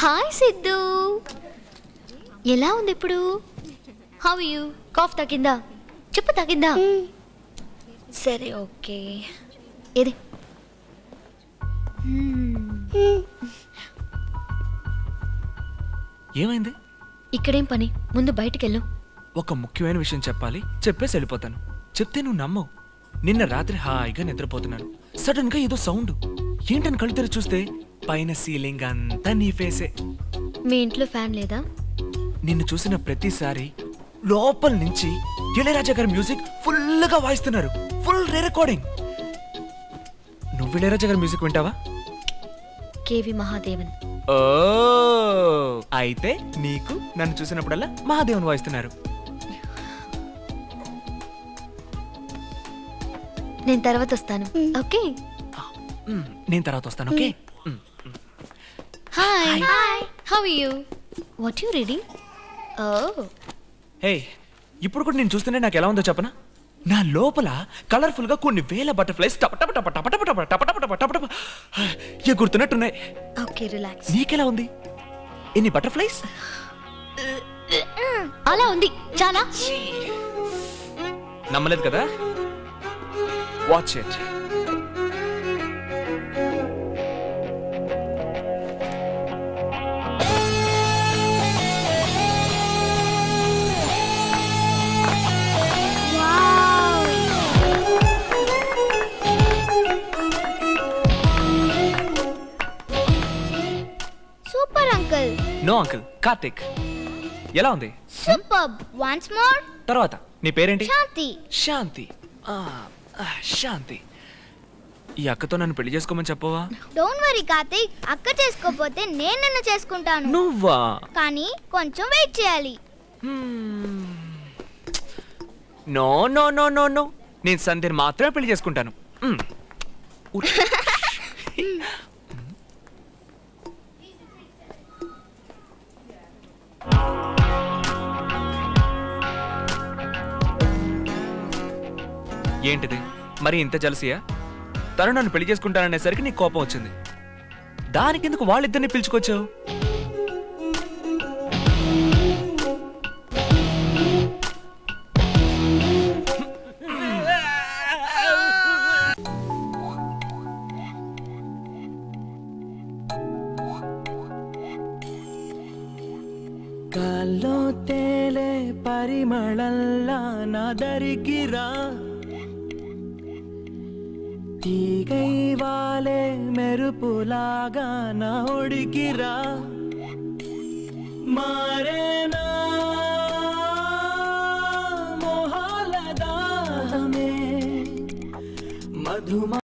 Hi Siddhu ఎలా ఉంది ఇప్పుడు హౌ యూ కాఫ్ తాకిందా చెప్పు తాకిందా సరే ఓకే ఏది ఏమైంది ఇక్కడేం పని ముందు బయటికెళ్ళు ఒక ముఖ్యమైన విషయం చెప్పాలి చెప్పేసి వెళ్ళిపోతాను చెప్తే నువ్వు నమ్మవు నిన్న రాత్రి హాయిగా నిద్రపోతున్నాను సడన్ గా ఏదో సౌండ్ ఏంటని కళ్ళు తెరిచి చూస్తే పైన సీలింగ్ అంతా నీ ఫేసే మీ ఇంట్లో ఫ్యాన్ లేదా నిన్ను చూసిన ప్రతిసారి లోపల నుంచి ఇళయరాజా గారి మ్యూజిక్ ఫుల్ గా వాయిస్తున్నారు ఫుల్ రే రికార్డింగ్ నువ్వు ఇళయరాజా గారి మ్యూజిక్ వింటావా కేవి మహాదేవన్ ఓ అయితే నీకు నన్ను చూసినప్పుడల్లా మహాదేవన్ వాయిస్తున్నారు నేను తర్వాత వస్తాను ఓకే మ్, నేను తర్వాత వస్తాను ఓకే మ్. Hi hi how you what you reading oh hey ఇప్పుడు కూడా నేను చూస్తుంటే నాకు ఎలా ఉందో చెప్పనా నా లోపల కలర్ఫుల్ గా కొన్ని వేల బటర్ఫ్లైస్ టప టప టప టప టప టప టప టప టప టప టప ఎగురుతున్నట్టున్నాయి ఓకే రిలాక్స్ నీకెలా ఉంది ఎన్ని బటర్ఫ్లైస్ అలా ఉంది చాలా నమ్మలేదు కదా watch it super uncle no uncle Karthik ఎలా ఉంది సూపర్ వన్స్ మోర్ తర్వాత నీ పేరేంటి శాంతి శాంతి ఆ, ఆ, శాంతి ఈ అక్కతో నన్ను పెళ్లి చేసుకోమని చెప్పవా డోంట్ వరీ కార్తీక్ అక్క చేసుకోపోతే నేను నిన్ను చేసుకుంటాను నువ్వా కానీ కొంచెం వెయిట్ చేయాలి no no no no no నేను సంధ్యని మాత్రమే పెళ్లి చేసుకుంటాను మ్. ఉట్. ఏంటిది మరి ఇంత జలసియా తను నన్ను పెళ్లి చేసుకుంటాననేసరికి నీకు కోపం వచ్చింది దానికి ఎందుకు వాళ్ళిద్దరిని పిలుచుకొచ్చావు గాల్లో తేలే పరిమళల్లా నాదరికిరా తీగై వాలే మెరుపులాగా నా ఒడికిరా మారేనా మొహాల దాహమే మధుమ